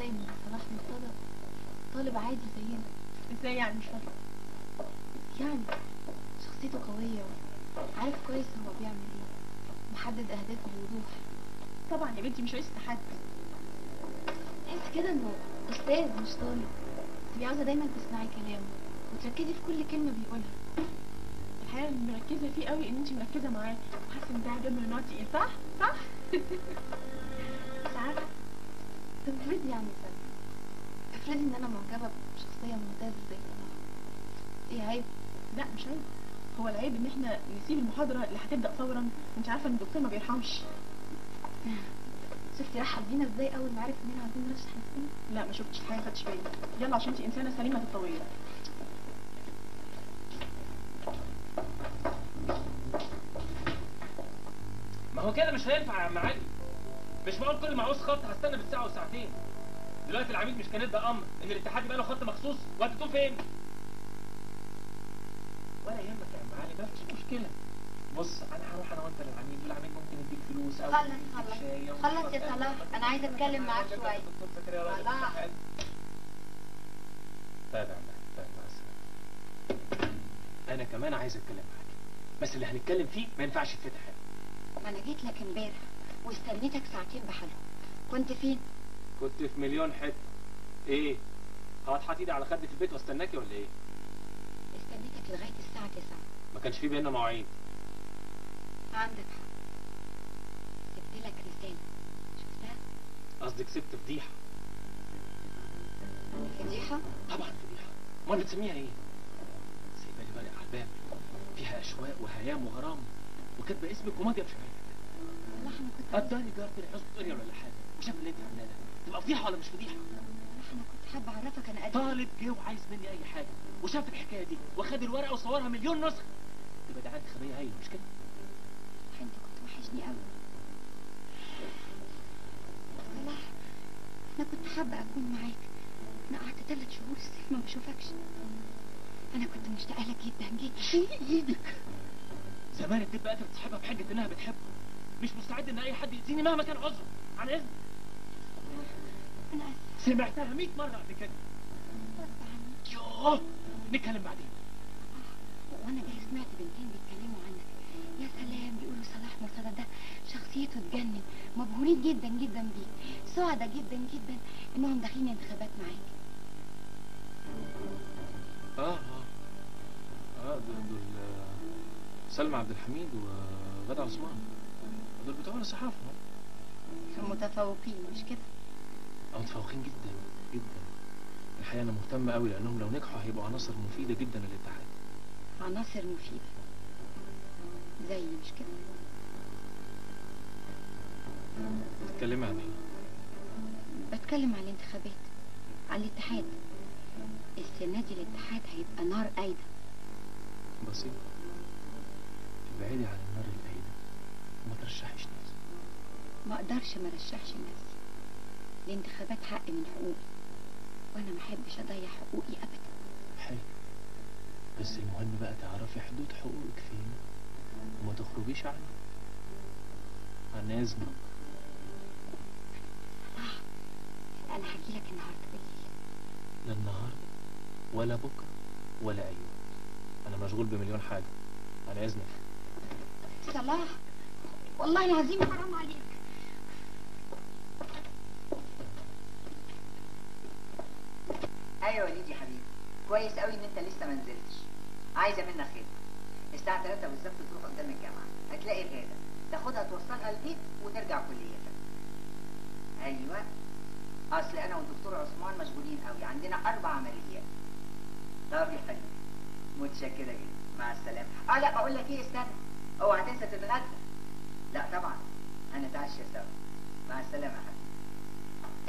ازاي ان صلاح مرتضى طالب عادي زينا ازاي يعني مش فاهمه يعني شخصيته قوية وعارف كويس هو بيعمل ايه محدد اهدافه بوضوح طبعا يا بنتي مش عايز تحدي تحس كده انه استاذ مش طالب تبقي عاوزة دايما تسمعي كلامه وتركزي في كل كلمة بيقولها الحقيقه اللي مركزه فيه قوي ان انت مركزه معاه وحاسه ان ده عجب من النوع تقيل صح صح مش عارفة طب افرضي يعني سنة افرضي ان انا معجبة بشخصية ممتازة زي صلاح ايه عيب لا مش عيب هو العيب ان احنا نسيب المحاضره اللي هتبدا فورا وانت عارفه ان الدكتور ما بيرحمش شفتي رحب بينا ازاي اول ما عرف اننا عايزين نرشح نفسنا لا ما شفتش حاجه خدتش بالي يلا عشان انت انسانه سليمه الطويله ما هو كده مش هينفع يا عم علي مش معقول كل ما عاوز خط هستنى بالساعه وساعتين دلوقتي العميد مش كان ادى امر ان الاتحاد يبقى له خط مخصوص وهتكون فين ولا يهمك يا عم علي ما فيش مشكله بص انا هروح انا وانت للعميد والعميد ممكن يديك فلوس او خلص، يديك خلص. شاي أو خلص يا يديك صلاح، مثلاً. أنا عايزة أتكلم معاك الدكتور شوية. زكريا راجل صلاح. صاحب. طيب يا عم علي، طيب مع السلامه انا كمان عايز اتكلم معاك بس اللي هنتكلم فيه ما ينفعش يتفتح هنا ما انا جيت لك امبارح واستنيتك ساعتين بحالهم كنت فين كنت في مليون حته ايه هتحط ايدي على خدي في البيت واستناكي ولا ايه استنيتك لغايه الساعه 9 ما كانش في بينا مواعيد عندك حق سبت لك رساله شفتها قصدك سبت فضيحه فضيحه طبعا فضيحه امال بتسميها ايه سايبه لي ورقه على الباب فيها اشواق وهيام وغرام وكاتبه اسمك وماضيه بشمالك صلاح انا كنت قدري جارتي الحزن تقري ولا حاجه وشاف اللي انت عاملاه ده تبقى فضيحه ولا مش فضيحه صلاح انا كنت حابه اعرفك انا قد إيه. طالب جه وعايز مني اي حاجه وشاف الحكايه دي واخد الورقه وصورها مليون نسخه تبقى ده عندي خبيه هايله مش كده صلاح انت كنت وحشني قوي صلاح انا كنت حابه اكون معاك انا قعدت ثلاث شهور الصيف ما بشوفكش انا كنت مشتاقه لك جدا جدا ايدك زمان الدب قادر تسحبها بحجه انها بتحبه مش مستعد ان اي حد يأذيني مهما كان عذره عن اذن انا اسفه سمعتها 100 مره قبل كده غصب عني يوه نتكلم بعدين وانا جاي سمعت بنتين بيتكلموا عنك يا سلام بيقولوا صلاح مرتضى ده شخصيته تجنن مبهورين جدا جدا بيك سعداء جدا جدا انهم داخلين انتخابات معاك اه اه اه دول دول سلمى عبد الحميد وغدا عثمان دول بتوع الصحافه متفوقين مش كده اه متفوقين جدا جدا الحقيقه انا مهتم قوي لانهم لو نجحوا هيبقوا عناصر مفيده جدا للاتحاد عناصر مفيدة زي مش كده تتكلمي عن ايه بتكلم عن الانتخابات عن الاتحاد السنة دي الاتحاد هيبقى نار قايدة بسيط ابعدي عن النار القايده وما ترشحيش نفسك ما اقدرش ما رشحش نفسي الانتخابات حق من حقوقي وانا ما احبش اضيع حقوقي ابدا حلو بس المهم بقى تعرفي حدود حقوقك فين وما تخرجيش عنها عن اذنك انا هجيلك النهارده بالليل لا النهارده ولا بكره ولا اي وقت انا مشغول بمليون حاجه عن اذنك صلاح والله العظيم حرام عليك ايوه يا وليد يا حبيبي كويس قوي ان انت لسه ما نزلتش عايزه منك خدمه الساعه 3 بالظبط تروح قدام الجامعه هتلاقي الغاده تاخدها توصلها البيت وترجع كليتك ايوه اصل انا والدكتور عثمان مشغولين قوي عندنا اربع عمليات طب يا حبيبي متشكره جدا مع السلامه اه لا بقول لك ايه استنى اوعى تنسى تتغدى لا طبعا هنتعشى سوا مع السلامه يا حبيبي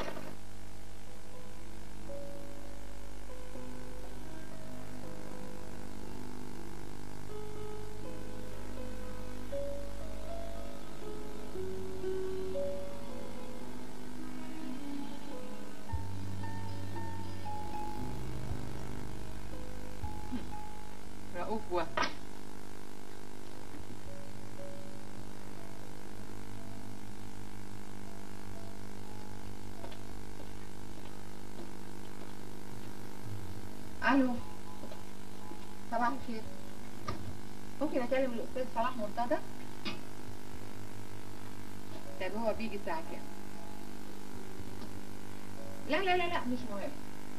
رؤوف وهم الو صباح الخير ممكن اكلم الاستاذ صلاح مرتضى طب هو بيجي الساعه كام لا لا لا لا مش مهم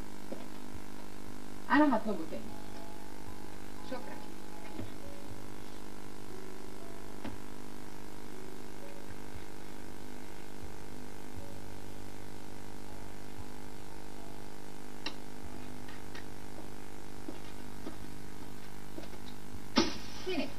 انا هطلبه تاني شكرا فين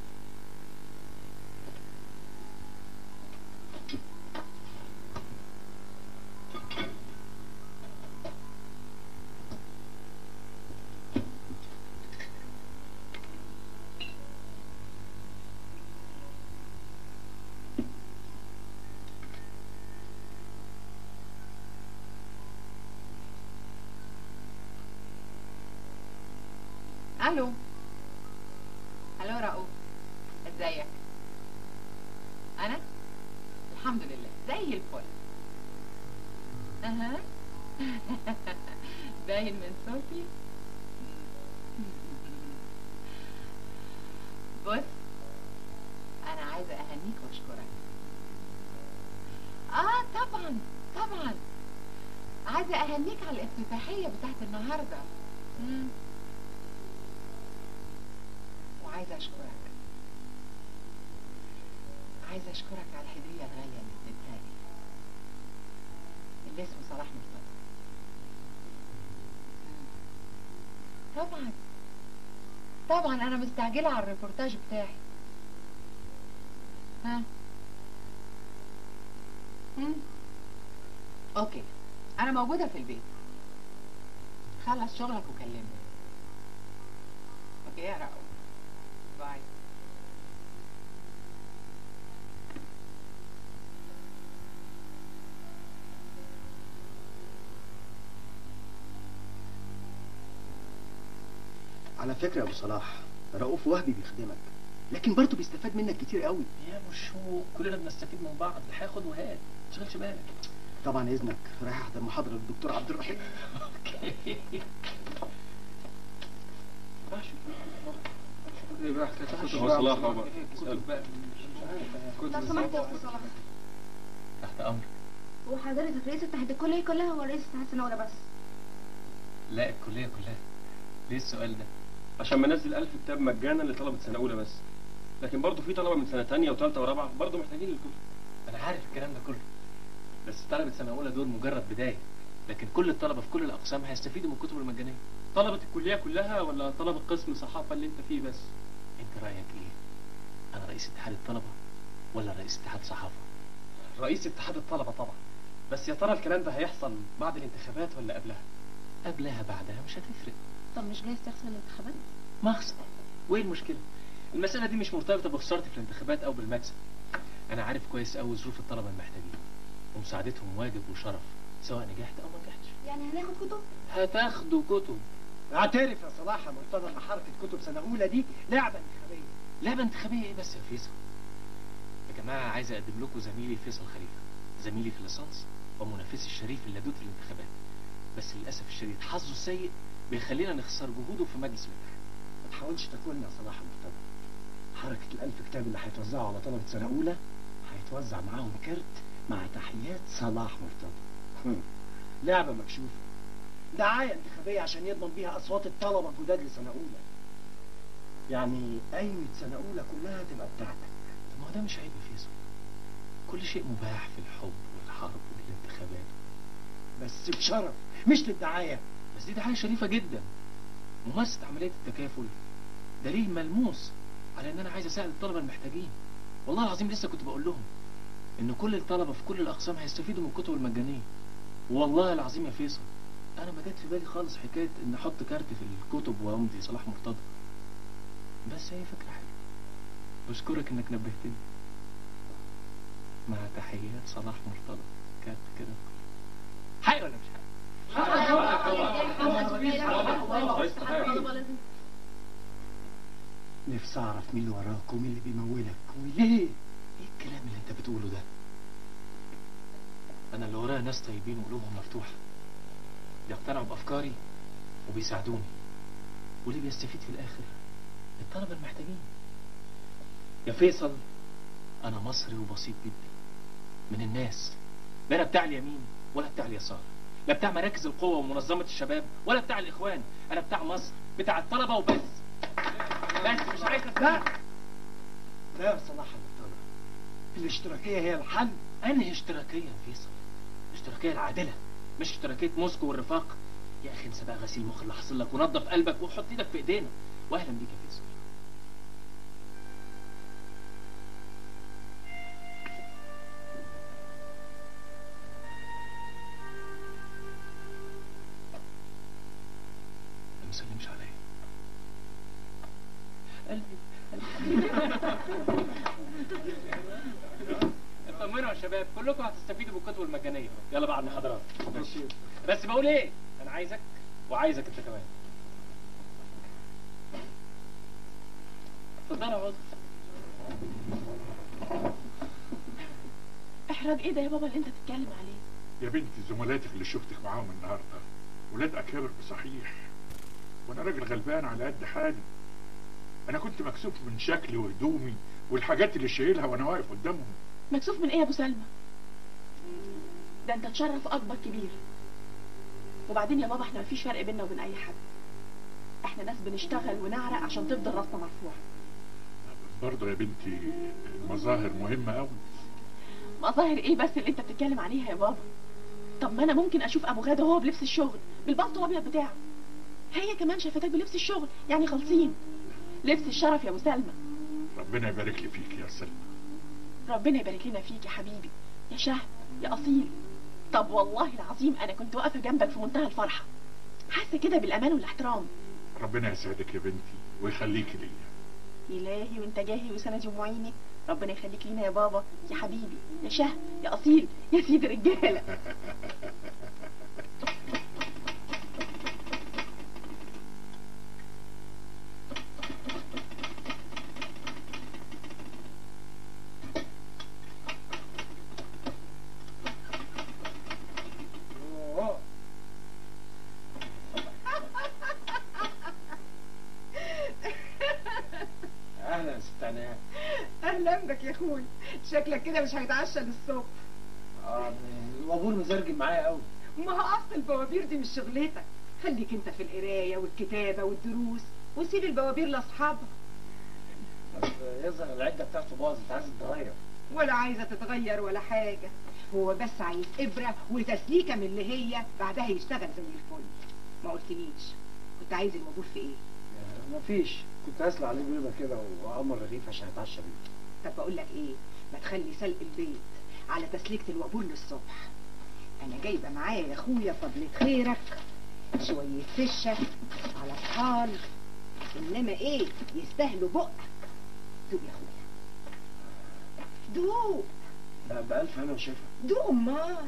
الو الو رؤوف ازيك انا الحمد لله زي الفل اها باين من صوتي بص انا عايزه اهنيك واشكرك اه طبعا طبعا عايزه اهنيك على الافتتاحيه بتاعت النهارده مم. وعايزه اشكرك عايزه اشكرك على الهديه الغاليه اللي اديتها لي اللي اسمه صلاح مرتضى مم. طبعا طبعا انا مستعجله على الريبورتاج بتاعي ها مم. اوكي انا موجوده في البيت خلص شغلك وكلمني اوكي يا رؤوف باي على فكرة يا أبو صلاح رؤوف وهبي بيخدمك لكن برضه بيستفاد منك كتير قوي يا مشوق كلنا بنستفيد من بعض هاخد وهات ما تشغلش بالك طبعا إذنك رايح أحضر محاضرة للدكتور عبد الرحيم هو صلاح هو بقى. لو سمحت يا استاذ صلاح تحت امرك هو حضرتك رئيس اتحاد الكليه كلها ولا رئيس اتحاد سنه اولى بس لا الكليه كلها ليه السؤال ده عشان منزل ألف كتاب مجانا لطلبة سنة أولى بس لكن برضه في طلبة من سنة تانية وثالثة ورابعة برضه محتاجين للكتب انا عارف الكلام ده كله بس طلبه سنه اولى دول مجرد بدايه لكن كل الطلبه في كل الاقسام هيستفيدوا من الكتب المجانيه طلبة الكلية كلها ولا طلبة قسم صحافة اللي أنت فيه بس انت رايك ايه انا رئيس اتحاد الطلبه ولا رئيس اتحاد صحافه رئيس اتحاد الطلبة طبعا بس يا ترى الكلام ده هيحصل بعد الانتخابات ولا قبلها قبلها بعدها مش هتفرق طب مش جايز تخسر الانتخابات مخسر وايه المشكله المساله دي مش مرتبطه بخسارتي في الانتخابات او بالمكسب انا عارف كويس قوي ظروف الطلبه المحتاجين ومساعدتهم واجب وشرف سواء نجحت او ما نجحتش يعني هناخد كتب هتاخدوا كتب اعترف يا صلاح يا مرتضى ان حركة كتب سنة أولى دي لعبة انتخابية لعبه انتخابيه ايه بس يا فيصل يا جماعه عايز اقدم لكم زميلي فيصل خليفه زميلي في الليسانس ومنافسي الشريف اللدود في الانتخابات بس للاسف الشديد حظه السيء بيخلينا نخسر جهوده في مجلس الاتحاد ما تحاولش تاكلني يا صلاح يا مرتضى حركة الألف كتاب اللي هيتوزعوا على طلبة سنة أولى هيتوزع معاهم كارت مع تحيات صلاح مرتضى هم. لعبة مكشوفة دعاية انتخابية عشان يضمن بيها أصوات الطلبة الجداد لسنة أولى يعني قايمة سنة أولى كلها تبقى بتاعتك طب ما هو ده مش عيب يا فيصل كل شيء مباح في الحب والحرب والانتخابات بس بشرف مش للدعاية بس دي دعايه شريفه جدا ممارسه عمليه التكافل دليل ملموس على ان انا عايز اساعد الطلبه المحتاجين والله العظيم لسه كنت بقول لهم ان كل الطلبه في كل الاقسام هيستفيدوا من الكتب المجانيه والله العظيم يا فيصل انا ما جت في بالي خالص حكايه ان احط كارت في الكتب وامضي صلاح مرتضى بس هي فكره حلوه بشكرك انك نبهتني مع تحيات صلاح مرتضى كارت كده حقيقي ولا مش حقيقي نفسي أعرف مين اللي وراك ومين اللي بيمولك وليه ايه الكلام اللي انت بتقوله ده انا اللي ورايا ناس طيبين وقلوبهم مفتوحه بيقتنعوا بافكاري وبيساعدوني واللي بيستفيد في الاخر الطلبه المحتاجين يا فيصل انا مصري وبسيط جدا من الناس لا انا بتاع اليمين ولا بتاع اليسار لا بتاع مراكز القوة ومنظمة الشباب ولا بتاع الإخوان أنا بتاع مصر بتاع الطلبة وبس بس مش عايز لا لا يا صلاح المرتضى الاشتراكية هي الحل أنهي اشتراكية يا فيصل الاشتراكية العادلة مش اشتراكية موسكو والرفاق يا أخي انسى بقى غسيل المخ اللي حصل لك ونظف قلبك وحط إيدك في إيدينا وأهلا بيك يا فيصل ما تسلمش عليا اطمنوا يا شباب كلكم هتستفيدوا بالكتب المجانيه يلا بقى على المحاضرات ماشي. بس بقول ايه انا عايزك وعايزك انت كمان اتفضلوا اقعدوا احراج ايه ده يا بابا اللي انت بتتكلم عليه يا بنتي زملاتك اللي شفتك معاهم النهارده ولاد اكابر بصحيح وانا راجل غلبان على قد حالي انا كنت مكسوف من شكلي وهدومي والحاجات اللي شايلها وانا واقف قدامهم مكسوف من ايه يا ابو سلمى ده انت تشرف اكبر كبير وبعدين يا بابا احنا مفيش فرق بيننا وبين اي حد احنا ناس بنشتغل ونعرق عشان تفضل راسنا مرفوعه برضه يا بنتي المظاهر مهمة قوي مظاهر ايه بس اللي انت بتتكلم عليها يا بابا طب ما انا ممكن اشوف ابو غاده وهو بلبس الشغل بالبلطو الابيض بتاعه هي كمان شافتك بلبس الشغل يعني خالصين لبس الشرف يا ابو سلمى ربنا يبارك لي فيك يا سلمى ربنا يبارك لنا فيك يا حبيبي يا شهد يا اصيل طب والله العظيم انا كنت واقفه جنبك في منتهى الفرحه حاسه كده بالامان والاحترام ربنا يسعدك يا بنتي ويخليكي ليا إلهي وانت جاهي وسندي ومعيني ربنا يخليك لينا يا بابا يا حبيبي يا شهد يا أصيل يا سيد الرجالة اهلا يا ست عناء اهلا بك يا اخوي شكلك كده مش هيتعشى للصبح اه الوابور مزرجم معايا قوي ما هو اصل البوابير دي مش شغلتك خليك انت في القرايه والكتابه والدروس وسيب البوابير لاصحابها طب يظهر العده بتاعته باظت عايزه تتغير ولا عايزه تتغير ولا حاجه هو بس عايز ابره وتسليكه من اللي هي بعدها يشتغل زي الفل ما قلتليش كنت عايز الوابور في ايه مفيش كنت هسلق عليه بيضه كده وامر رغيف عشان اتعشى بيه طب بقول لك ايه ما تخلي سلق البيت على تسليكة الوابور للصبح انا جايبه معايا يا اخويا فضلة خيرك شوية فشة على طحال انما ايه يستاهلوا بقك دوق يا اخويا دوق لا بألف هنا وشفا دوق امال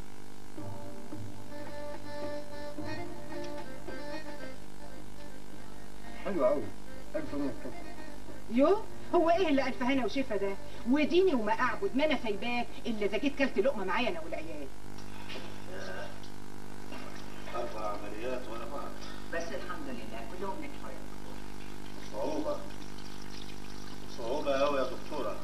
حلو قوي ألف هنا وشفا يو هو ايه اللي الف هنا وشفا ده وديني وما اعبد ما انا سايباك الا اذا جيت كلت لقمه معايا انا والعيال أربع عمليات ورا بعض بس الحمد لله كلهم نجحوا يا دكتور صعوبة صعوبة أوي يا دكتورة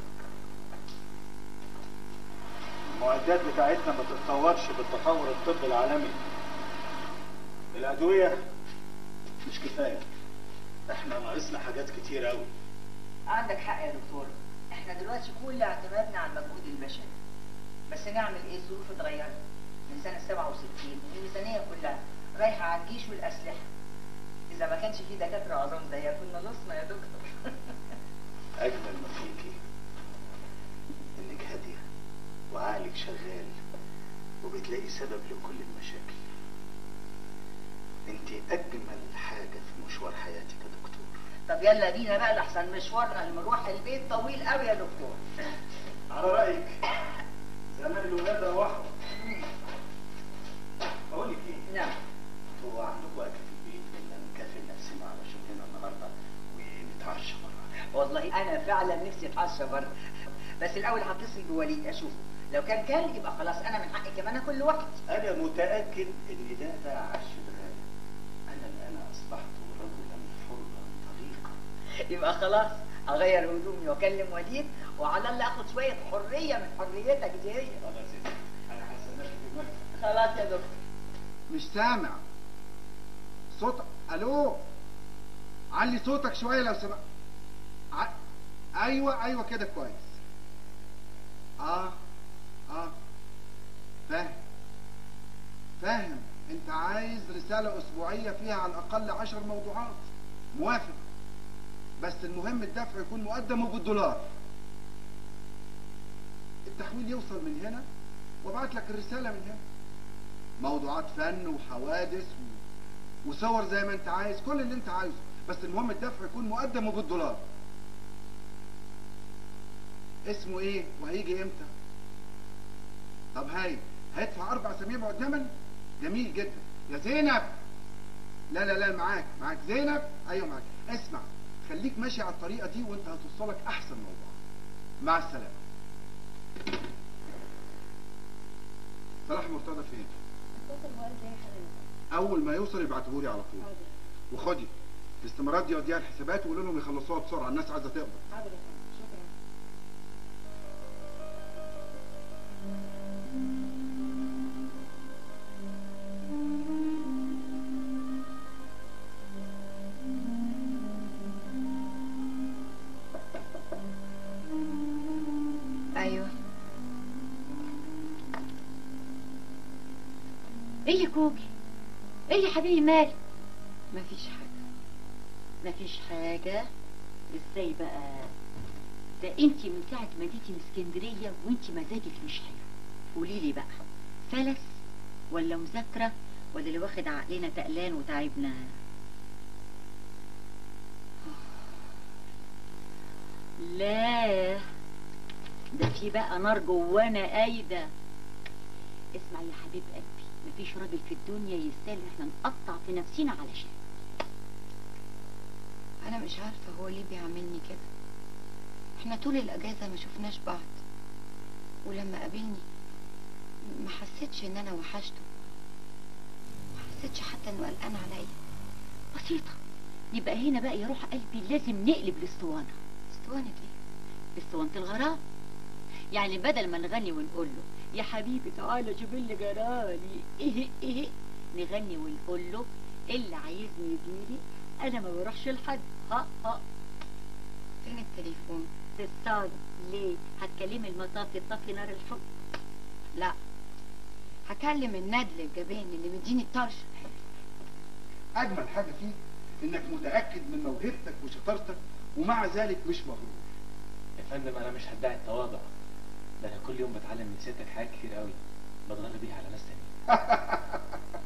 المعدات بتاعتنا ما تتطورش بالتطور الطبي العالمي الأدوية مش كفاية احنا ناقصنا حاجات كتير أوي عندك حق يا دكتور احنا دلوقتي كل اعتمادنا على المجهود البشري بس نعمل ايه الظروف اتغيرت من سنة 67 الميزانية كلها رايحة على الجيش والأسلحة إذا ما كانش في دكاترة عظام زيها كنا لصنا يا دكتور أجمل ما فيكي إنك هادية وعقلك شغال وبتلاقي سبب لكل المشاكل انت أجمل حاجة في مشوار حياتك يا دكتور طب يلا بينا بقى لحسن مشوارنا المروح البيت طويل قوي يا دكتور على رأيك زمان الولاد روحوا بقول لك ايه نعم انتوا عندكم اكل في البيت ولا نكافئ نفسنا على شغلنا النهارده ونتعشى بره والله انا فعلا نفسي اتعشى بره بس الاول هتصل بوليد اشوفه لو كان كان يبقى خلاص انا من حقي كمان اكل لوحدي انا متاكد ان ده ده عش غالي انا الان اصبحت رجلا يبقى خلاص اغير هدومي واكلم وليد وعلى الله اخد شويه حريه من حريتك دي هي خلاص يا دكتور مش سامع صوت الو علي صوتك شويه لو سمع ع... ايوه ايوه كده كويس اه اه فاهم فاهم انت عايز رسالة اسبوعية فيها على الاقل عشر موضوعات موافق بس المهم الدفع يكون مقدم وبالدولار التحويل يوصل من هنا وابعت لك الرسالة من هنا موضوعات فن وحوادث و... وصور زي ما انت عايز كل اللي انت عايزه بس المهم الدفع يكون مقدم وبالدولار اسمه ايه وهيجي امتى طب هاي هيدفع اربع اسابيع مقدما جميل جدا يا زينب لا لا لا معاك معاك زينب ايوه معاك اسمع خليك ماشي على الطريقه دي وانت هتوصلك احسن موضوع مع السلامه صلاح مرتضى فين اول ما يوصل يبعتهولي على طول وخدي الاستمارات دي وديها الحسابات وقول لهم يخلصوها بسرعه الناس عايزه تقبض حاضر يا فندم شكرا ايوه ايه يا كوكي ايه يا حبيبي مالك مفيش حاجه مفيش حاجه ازاي بقى ده انت من ساعه ما جيتي من اسكندريه وانت مزاجك مش حلو قولي لي بقى فلس ولا مذاكره ولا اللي واخد عقلنا تقلان وتعبنا لا ده في بقى نار جوانا قايده اسمع يا حبيب قلبي مفيش راجل في الدنيا يستاهل ان احنا نقطع في نفسنا علشان انا مش عارفه هو ليه بيعاملني كده احنا طول الاجازه ما شفناش بعض ولما قابلني ما حسيتش ان انا وحشته ما حسيتش حتى انه قلقان عليا بسيطه يبقى هنا بقى يا روح قلبي لازم نقلب الاسطوانه اسطوانه ايه اسطوانه الغرام يعني بدل ما نغني ونقول له يا حبيبي تعالى جيب لي جرالي ايه ايه نغني ونقول له اللي عايزني يجيلي انا ما بروحش لحد ها ها فين التليفون تستاهل ليه هتكلمي المطاف يطفي نار الحب لا هكلم الندل الجبان اللي مديني الطرش اجمل حاجه فيه انك متاكد من موهبتك وشطارتك ومع ذلك مش مغرور يا فندم انا مش هدعي التواضع ده انا كل يوم بتعلم من ستك حاجات كتير قوي بتغير بيها على ناس تانيين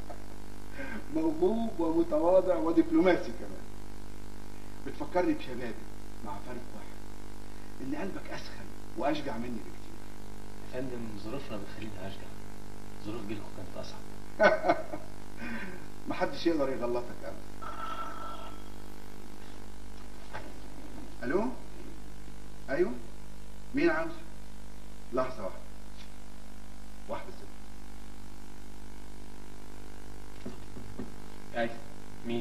موهوب ومتواضع ودبلوماسي كمان بتفكرني بشبابي مع فرق واحد ان قلبك اسخن واشجع مني بكتير يا فندم ظروفنا بتخليني اشجع ظروف جيلكم كانت اصعب محدش يقدر يغلطك ابدا الو ايوه مين عاوز لحظه واحده واحده ست ايوه مين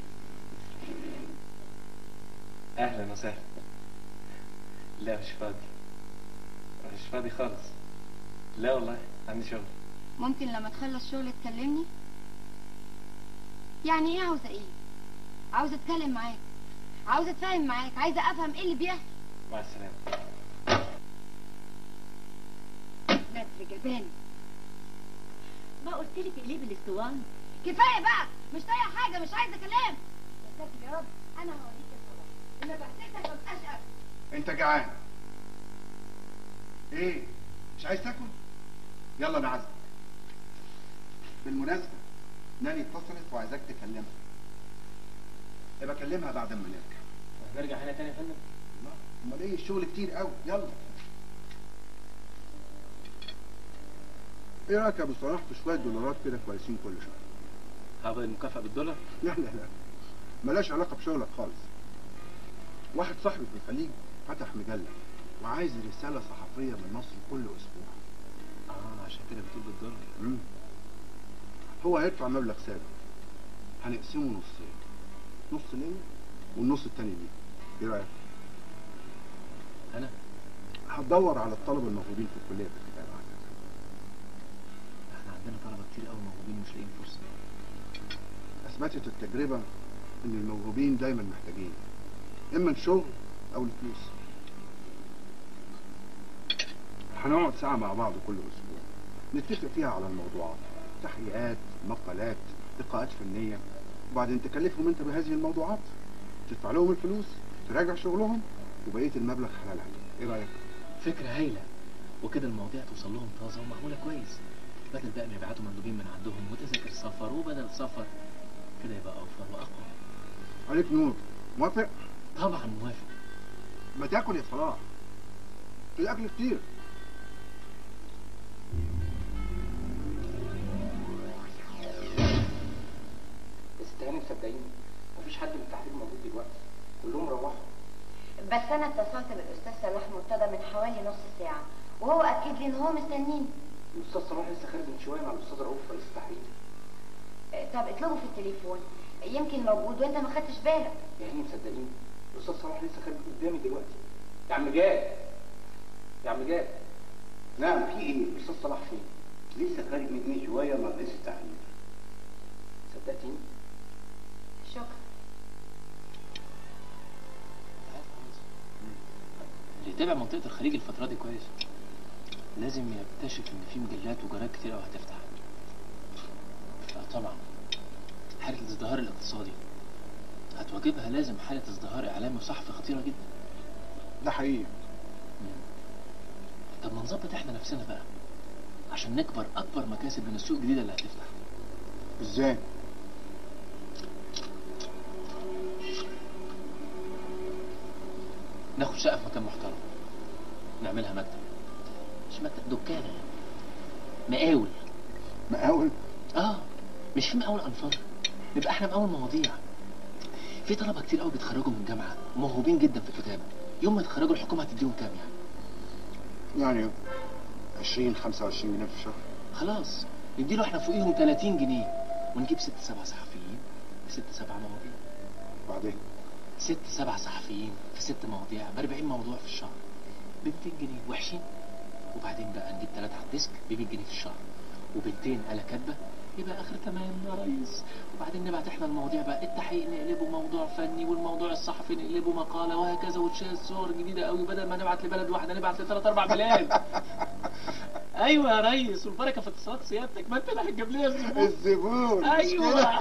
اهلا وسهلا لا مش فاضي مش فاضي خالص لا والله عندي شغل ممكن لما تخلص شغل تكلمني يعني ايه عاوزه ايه عاوزه اتكلم معاك عاوزه اتفاهم معاك عايزه افهم ايه اللي بيحصل مع السلامه ندل جبان ما قلت لك اقلبي الاسطوانه كفايه بقى مش طايقه حاجه مش عايزه كلام يا ساتر يا رب انا هوريك يا صلاح ان بحسسك ما بقاش أكل. انت جعان ايه مش عايز تاكل يلا انا عازمك بالمناسبه ناني اتصلت وعايزاك تكلمها يبقى كلمها بعد ما نرجع هنرجع هنا تاني يا فندم الله، امال ايه الشغل كتير قوي يلا ايه رايك يا ابو صلاح في شويه دولارات كده كويسين كل شهر هقبض المكافأة بالدولار لا لا لا ملاش علاقه بشغلك خالص واحد صاحبي في الخليج فتح مجله وعايز رساله صحفيه من مصر كل اسبوع اه عشان كده بتقول بالدولار مم. هو هيدفع مبلغ ثابت هنقسمه نصين نص ليا والنص التاني ليه ايه رايك انا هتدور على الطلبه الموهوبين في الكليه في الكتابه احنا عندنا طلبه كتير قوي موهوبين مش لاقيين فرصه اثبتت التجربه ان الموهوبين دايما محتاجين اما الشغل او الفلوس هنقعد ساعه مع بعض كل اسبوع نتفق فيها على الموضوعات تحقيقات مقالات لقاءات فنيه وبعدين تكلفهم انت بهذه الموضوعات تدفع لهم الفلوس تراجع شغلهم وبقيه المبلغ حلال عليك ايه رايك فكره هايله وكده المواضيع توصل لهم طازه ومعموله كويس بدل بقى ما يبعتوا مندوبين من عندهم وتذاكر سفر وبدل سفر كده يبقى اوفر واقوى عليك نور موافق طبعا موافق ما تاكل يا صلاح الاكل كتير بس تاني مصدقيني مفيش حد من التحرير موجود دلوقتي كلهم روحوا بس انا اتصلت بالاستاذ صلاح مرتضى من حوالي نص ساعه وهو اكد لي ان هو مستنيني الاستاذ صلاح لسه خارج من شويه مع الاستاذ رؤوف رئيس التحرير آه، طب اطلبه في التليفون يمكن موجود وانت ما خدتش بالك يعني مصدقيني الاستاذ صلاح لسه خارج قدامي دلوقتي يا عم جاد يا عم جاد نعم في ايه؟ الاستاذ صلاح فين لسه خارج من شويه مع رئيس التحرير صدقتيني شكرا اللي يتابع منطقة الخليج الفترة دي كويس لازم يكتشف ان في مجلات وجرائد كتير قوي هتفتح طبعا حالة الازدهار الاقتصادي هتواجبها لازم حالة ازدهار اعلامي وصحفي خطيرة جدا ده حقيقي طب ما نظبط احنا نفسنا بقى عشان نكبر اكبر مكاسب من السوق الجديدة اللي هتفتح ازاي ناخد شقة في مكان محترم نعملها مكتب مش مكتب دكانة مقاول مقاول اه مش في مقاول انفار نبقى احنا مقاول مواضيع في طلبة كتير قوي بيتخرجوا من الجامعة موهوبين جدا في الكتابة يوم ما يتخرجوا الحكومة هتديهم كام يعني يعني 20 25 جنيه في الشهر خلاص نديله احنا فوقيهم 30 جنيه ونجيب ست سبع صحفيين بست سبع مواضيع بعدين ست سبع صحفيين في ست مواضيع ب 40 موضوع في الشهر ب 200 جنيه وحشين وبعدين بقى نجيب ثلاثة على الديسك ب 100 جنيه في الشهر وبنتين آلة كاتبة يبقى آخر تمام يا ريس وبعدين نبعت احنا المواضيع بقى التحقيق نقلبه موضوع فني والموضوع الصحفي نقلبه مقالة وهكذا وتشاهد صور جديدة قوي بدل ما نبعت لبلد واحدة نبعت لثلاث أربع بلاد ايوه يا ريس والبركة في اتصالات سيادتك ما انت اللي هتجيب لي الزبون الزبون مش ايوه كده؟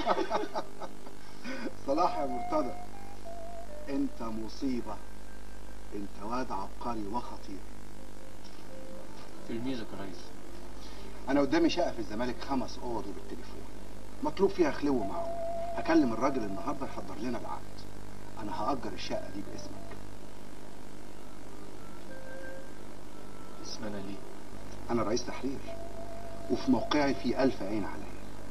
صلاح يا مرتضى انت مصيبة انت واد عبقري وخطير تلميذك يا ريس انا قدامي شقة في الزمالك خمس اوض وبالتليفون مطلوب فيها خلو معه هكلم الراجل النهارده يحضر لنا العقد انا هأجر الشقة دي باسمك اسمنا ليه انا رئيس تحرير وفي موقعي في الف عين عليا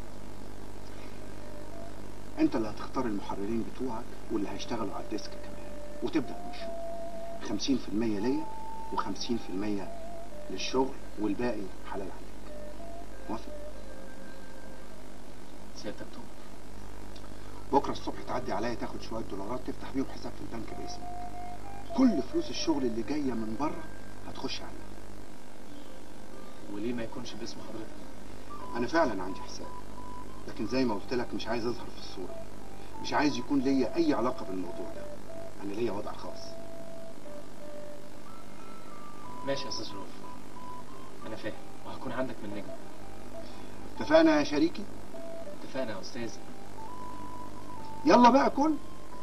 انت اللي هتختار المحررين بتوعك واللي هيشتغلوا على الديسك كمان وتبدأ المشروع خمسين في المية ليا وخمسين في المية للشغل والباقي حلال عليك موافق سيادتك تؤمر بكرة الصبح تعدي عليا تاخد شوية دولارات تفتح بيهم حساب في البنك باسمك كل فلوس الشغل اللي جاية من بره هتخش عليا وليه ما يكونش باسم حضرتك انا فعلا عندي حساب لكن زي ما قلت لك مش عايز اظهر في الصورة مش عايز يكون ليا اي علاقة بالموضوع ده انا ليا وضع خاص ماشي يا استاذ رؤوف انا فاهم وهكون عندك من نجم اتفقنا يا شريكي اتفقنا يا استاذ يلا بقى كل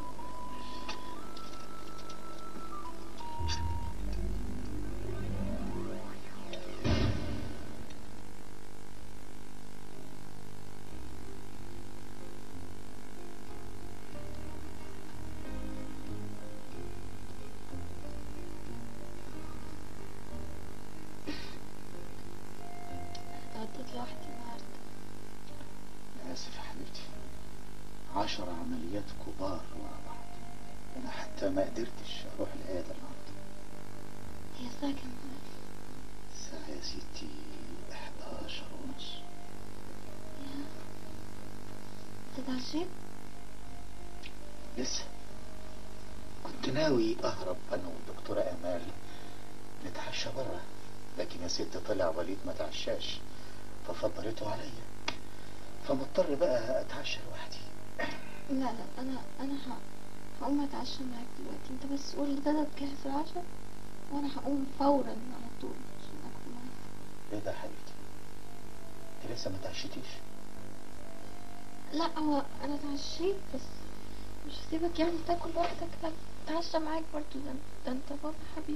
اتغديت لوحدي النهارده آسف يا حبيبتي عشر عمليات كبار ورا بعض أنا حتى ما قدرتش أروح العيادة النهاردة هي الساعة كام دلوقتي؟ الساعة يا ستي 11 ونص يا انت اتعشيت؟ لسه كنت ناوي اهرب انا والدكتورة امال نتعشى بره لكن يا ست طلع وليد ما تعشاش ففضلته عليا فمضطر بقى اتعشى لوحدي لا لا انا انا ه... هقوم اتعشى معاك دلوقتي انت بس قول لدادا تجهز العشاء وانا هقوم فورا على طول عشان اكل معاك ايه ده يا حبيبتي انت لسه ما تعشيتيش لا هو انا اتعشيت بس مش هسيبك يعني تاكل لوحدك لا اتعشى معاك برضو ده, ده انت بابا حبيبي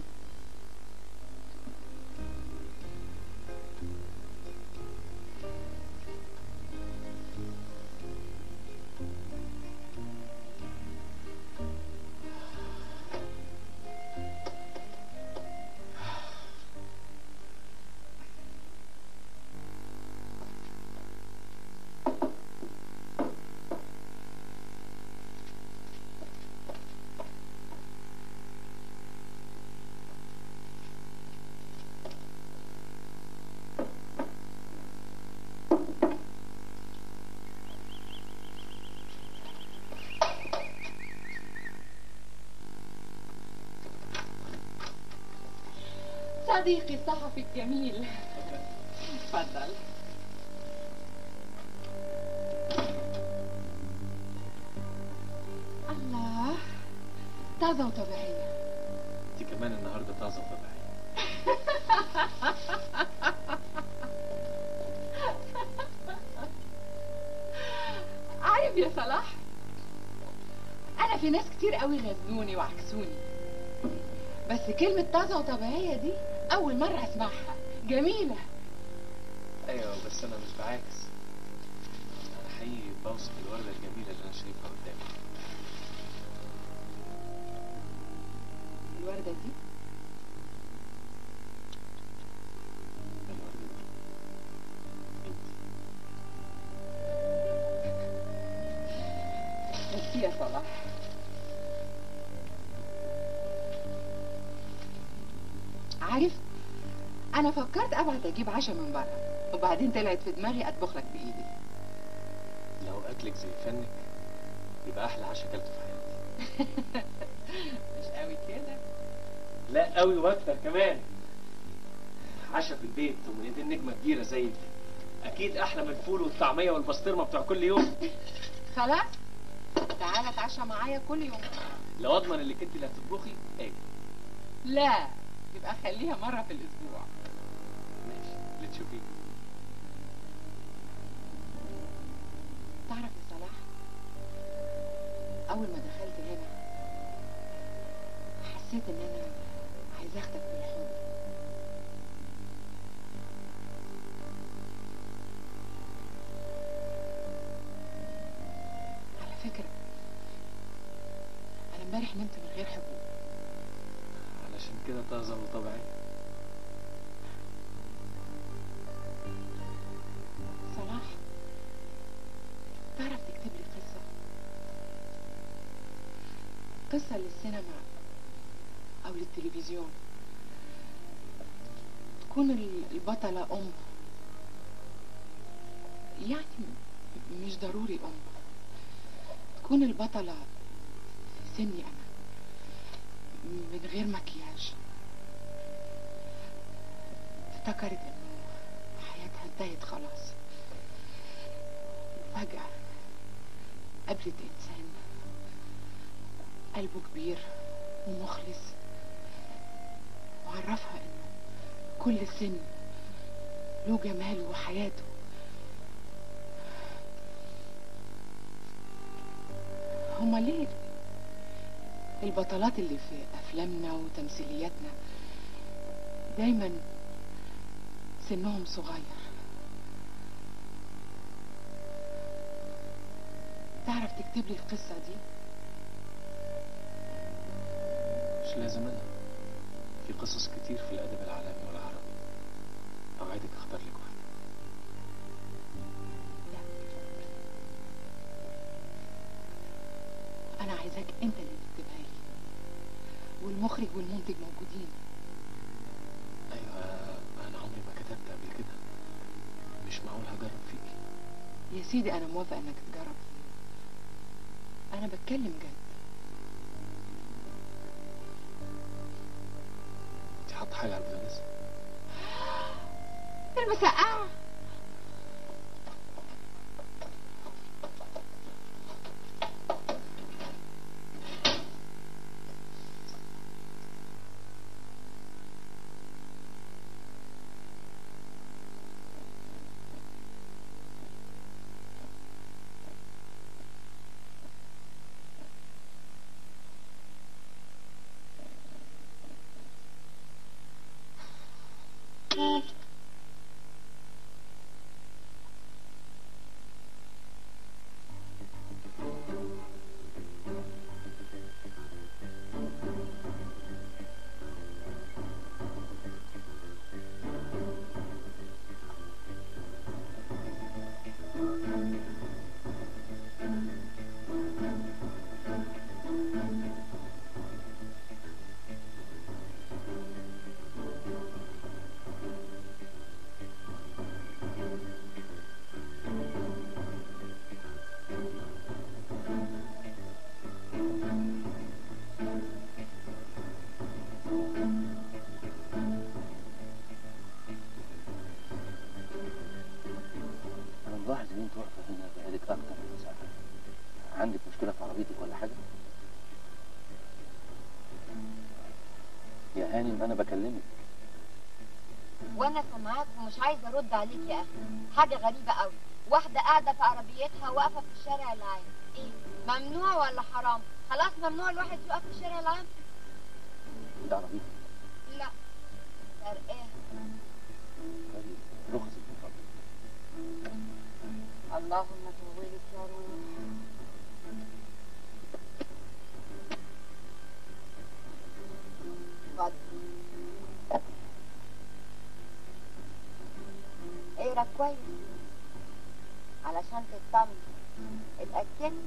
صديقي الصحفي الجميل اتفضل الله طازة وطبيعية انت كمان النهارده طازه وطبيعيه عارف يا صلاح انا في ناس كتير قوي غزوني وعكسوني بس كلمة طازة وطبيعية دي أول مرة أسمعها جميلة ايوه بس انا مش بعاكس انا حقيقي بوصف الورده الجميله اللي انا شايفها قدامي الوردة دي الورده دي ميرسي يا صلاح عارف انا فكرت ابعت اجيب عشاء من بره وبعدين طلعت في دماغي اطبخ لك بايدي لو اكلك زي فنك يبقى احلى عشاء اكلته في حياتي مش قوي كده لا قوي واكتر كمان عشاء في البيت ومن ايدين نجمه كبيره زي دي اكيد احلى من الفول والطعميه والبسطرمه بتوع كل يوم خلاص تعالى اتعشى معايا كل يوم لو اضمن انك انت اللي هتطبخي اجي لا يبقى خليها مرة في الأسبوع ماشي اللي تشوفيه تعرف يا صلاح أول ما دخلت هنا حسيت إن أنا عايزة أخدك بالحضن على فكرة أنا امبارح نمت من غير حبوب علشان كده طازه وطبيعيه صلاح تعرف تكتب لي قصة قصة للسينما أو للتلفزيون تكون ال- البطلة أم يعني م- مش ضروري أم تكون البطلة في سني أنا من غير مكياج افتكرت إنه حياتها انتهت خلاص وفجأة قابلت إنسان قلبه كبير ومخلص وعرفها إنه كل سن له جماله وحياته هما ليه البطلات اللي في أفلامنا وتمثيلياتنا دايما سنهم صغير تعرف تكتب لي القصة دي مش لازم انا في قصص كتير في الادب العالمي والعربي اوعدك اختار لك واحده أنا عايزاك أنت اللي تكتبها لي والمخرج والمنتج موجودين ايوه انا عمري ما كتبت قبل كده مش معقول هجرب فيكي يا سيدي أنا موافقة إنك تجرب أنا بتكلم جد حط حاجه على البوتاجاز المسقعة انا ملاحظ ان انت واقفه هنا بقالك اكتر من ساعه عندك مشكله في عربيتك ولا حاجه يا هانم انا بكلمك وانا سامعاك ومش عايزه ارد عليك يا اخي حاجه غريبه قوي واحده قاعده في عربيتها واقفه في الشارع العام ايه ممنوع ولا حرام خلاص ممنوع الواحد يقف في الشارع العام ده عربيتك لا فرقاها طيب رخصك من فضلك اللهم طولك يا روح اتفضل اقرا كويس علشان تطمن اتأكدت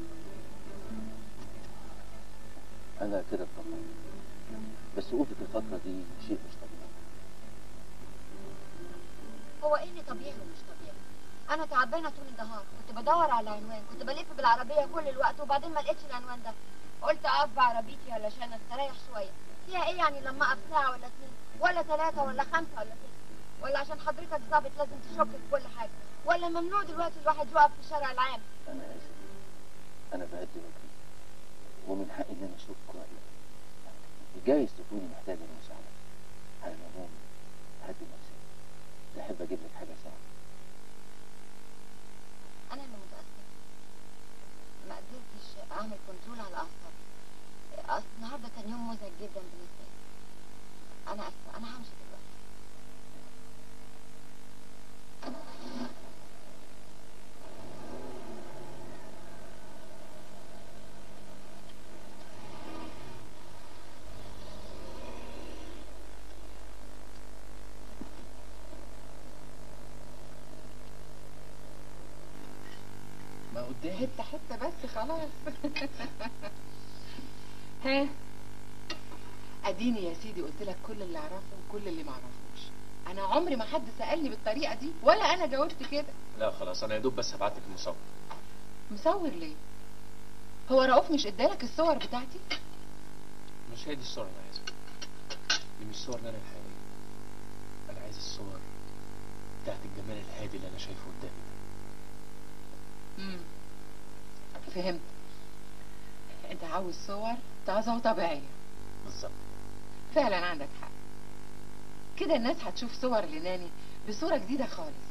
انا كده اطمنت بس وقوفك الفتره دي شيء مش طبيعي هو ايه اللي طبيعي ومش طبيعي انا تعبانه طول النهار كنت بدور على عنوان كنت بلف بالعربيه كل الوقت وبعدين ما لقيتش العنوان ده قلت اقف بعربيتي علشان استريح شويه فيها ايه يعني لما اقف ساعه ولا اتنين ولا ثلاثه ولا خمسه ولا سته ولا عشان حضرتك ظابط لازم تشك في كل حاجه ولا ممنوع دلوقتي الواحد يقف في الشارع العام انا اسف انا بهدي وجهي ومن حقي ان انا اشك رايك جايز تكوني محتاجه لمساعده على العموم هدي نفسك تحب اجيب لك حاجه ساعه انا اللي متاسفه ما قدرتش اعمل كنترول على اعصابي اصل النهارده كان يوم مزعج جدا بالنسبه لي انا اسفه انا همشي دلوقتي ما قدامي حته حته بس خلاص ها اديني يا سيدي قلت لك كل اللي اعرفه وكل اللي ما اعرفوش انا عمري ما حد سالني بالطريقه دي ولا انا جاوبت كده لا خلاص انا يا دوب بس هبعت لك المصور مصور ليه هو رؤوف مش ادالك الصور بتاعتي مش هي دي الصور اللي انا عايزها دي مش صور نار الحقيقيه انا عايز الصور بتاعت الجمال الهادي اللي انا شايفه قدامي ده امم فهمت انت عاوز صور طازه وطبيعيه بالظبط فعلا عندك حق كده الناس هتشوف صور لناني بصوره جديده خالص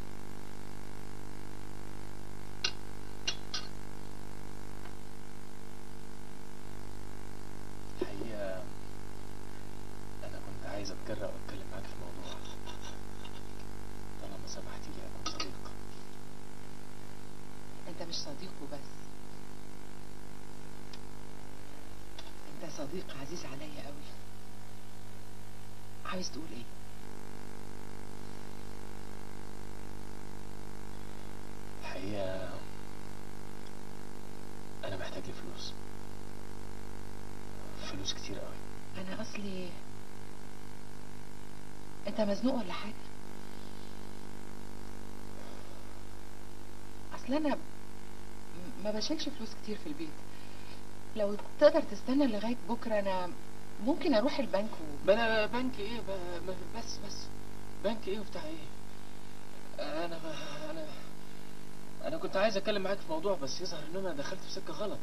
الحقيقه انا كنت عايز اتجرأ واتكلم معاك في موضوع طالما سمحتي لي اكون صديق انت مش صديق وبس انت صديق عزيز عليا قوي عايز تقول ايه الحقيقه انا محتاج لفلوس فلوس كتير قوي انا اصلي انت مزنوق ولا حاجه اصل انا م- ما بشيلش فلوس كتير في البيت لو تقدر تستنى لغايه بكره انا ممكن اروح البنك و... ما انا بنك ايه ب- ب- بس بس بنك ايه وبتاع ايه انا ما انا انا كنت عايز اتكلم معاك في موضوع بس يظهر ان انا دخلت في سكه غلط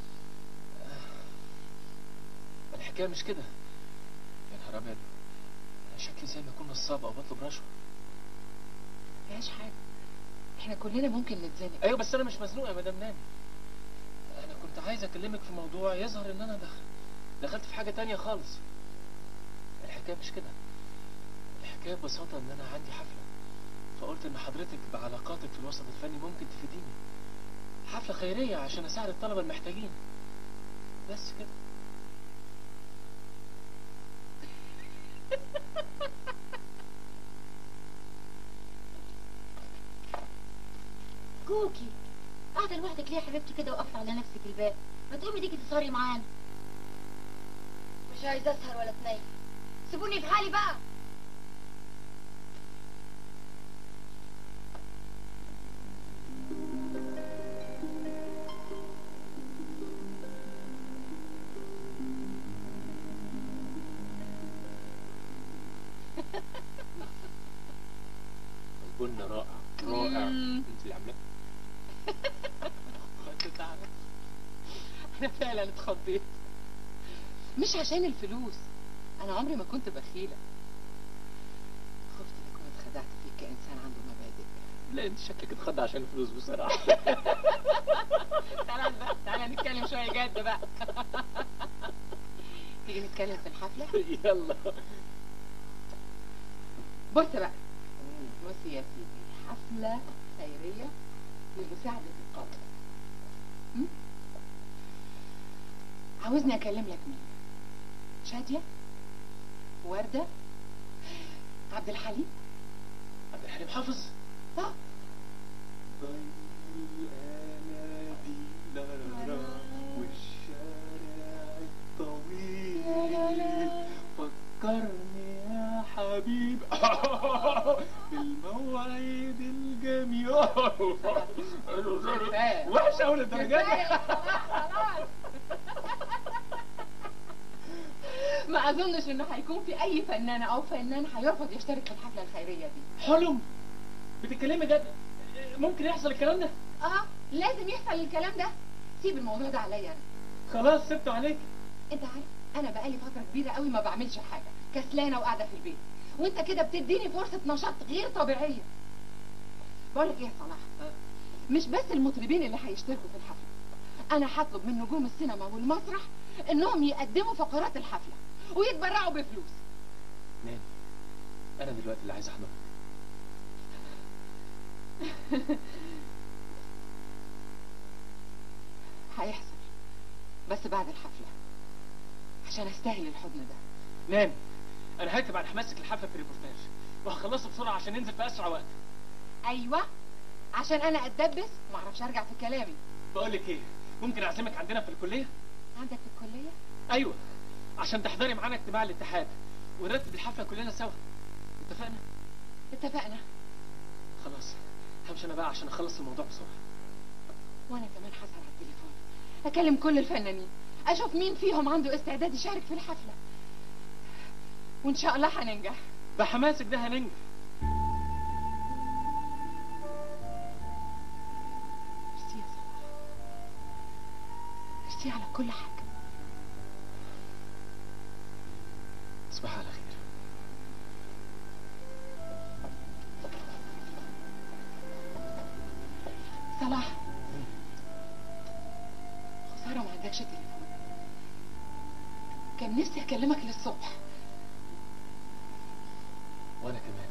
آه، الحكايه مش كده يا نهار ابيض انا شكلي زي ما اكون نصاب او بطلب رشوه مفيهاش حاجه احنا كلنا ممكن نتزنق ايوه بس انا مش مزنوق يا مدام ناني انا كنت عايز اكلمك في موضوع يظهر ان انا دخل دخلت في حاجه تانية خالص الحكايه مش كده الحكايه ببساطه ان انا عندي حفله فقلت ان حضرتك بعلاقاتك في الوسط الفني ممكن تفيديني حفله خيريه عشان اساعد الطلبه المحتاجين بس كده كوكي قاعدة لوحدك ليه يا حبيبتي كده وقفت على نفسك الباب ما تقومي تيجي تسهري معانا مش عايزة اسهر ولا اتنين سيبوني في حالي بقى البن رائع رائع انت اللي عاملاه انا فعلا اتخضيت مش عشان الفلوس انا عمري ما كنت بخيله خفت اني كنت اتخدعت فيك كانسان عنده مبادئ لا انت شكلك اتخض عشان الفلوس بصراحه تعالى بقى تعالى نتكلم شويه جد بقى تيجي نتكلم في الحفله يلا بص بقى بص يا سيدي حفله خيريه لمساعده القبر م? عاوزني اكلم لك مين شاديه ورده عبد الحليم عبد الحليم حافظ اه والشارع الطويل فكرني يا حبيب بالموعد الجميل وحش قوي للدرجه دي ما اظنش انه هيكون في اي فنانه او فنان هيرفض يشترك في الحفله الخيريه دي حلم بتتكلمي جد ممكن يحصل الكلام ده اه لازم يحصل الكلام ده سيب الموضوع ده عليا انا خلاص سبته عليك انت عارف انا بقالي فتره كبيره قوي ما بعملش حاجه كسلانه وقاعده في البيت وانت كده بتديني فرصه نشاط غير طبيعيه بقول لك ايه يا صلاح مش بس المطربين اللي هيشتركوا في الحفله انا هطلب من نجوم السينما والمسرح انهم يقدموا فقرات الحفله ويتبرعوا بفلوس ناني انا دلوقتي اللي عايز احضر هيحصل بس بعد الحفله عشان استاهل الحضن ده ناني انا هكتب عن حماسك الحفله في الريبورتاج وهخلصه بسرعه عشان ننزل في اسرع وقت ايوه عشان انا اتدبس ما اعرفش ارجع في كلامي بقول لك ايه ممكن اعزمك عندنا في الكليه عندك في الكليه ايوه عشان تحضري معانا اجتماع الاتحاد ونرتب الحفله كلنا سوا اتفقنا اتفقنا خلاص همشي انا بقى عشان اخلص الموضوع بسرعه وانا كمان هسهر على التليفون اكلم كل الفنانين اشوف مين فيهم عنده استعداد يشارك في الحفله وان شاء الله هننجح بحماسك ده هننجح ميرسي يا صلاح ميرسي على كل حاجه تصبح على خير صلاح خسارة ما عندكش تليفون كان نفسي اكلمك للصبح وانا كمان